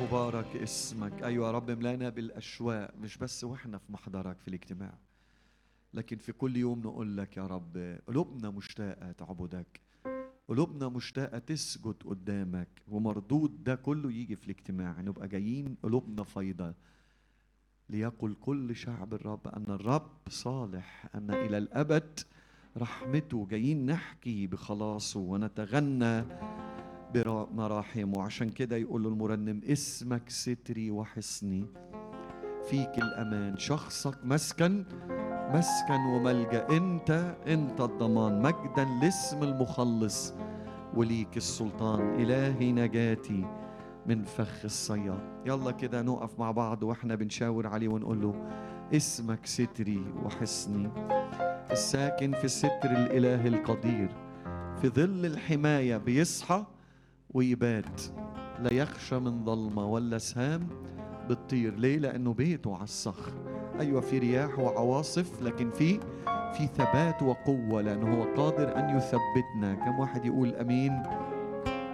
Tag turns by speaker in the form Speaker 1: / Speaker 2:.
Speaker 1: مبارك اسمك أيوة يا رب ملانا بالأشواق مش بس وإحنا في محضرك في الاجتماع لكن في كل يوم نقول لك يا رب قلوبنا مشتاقة تعبدك قلوبنا مشتاقة تسجد قدامك ومردود ده كله يجي في الاجتماع نبقى جايين قلوبنا فايضة ليقل كل شعب الرب أن الرب صالح أن إلى الأبد رحمته جايين نحكي بخلاصه ونتغنى بمراحمه عشان كده يقول له المرنم اسمك ستري وحصني فيك الأمان شخصك مسكن مسكن وملجأ أنت أنت الضمان مجدا لاسم المخلص وليك السلطان إلهي نجاتي من فخ الصياد يلا كده نقف مع بعض واحنا بنشاور عليه ونقول له اسمك ستري وحصني الساكن في ستر الإله القدير في ظل الحماية بيصحى ويبات لا يخشى من ظلمة ولا سهام بتطير ليه لأنه بيته على الصخر أيوة في رياح وعواصف لكن في في ثبات وقوة لأنه هو قادر أن يثبتنا كم واحد يقول أمين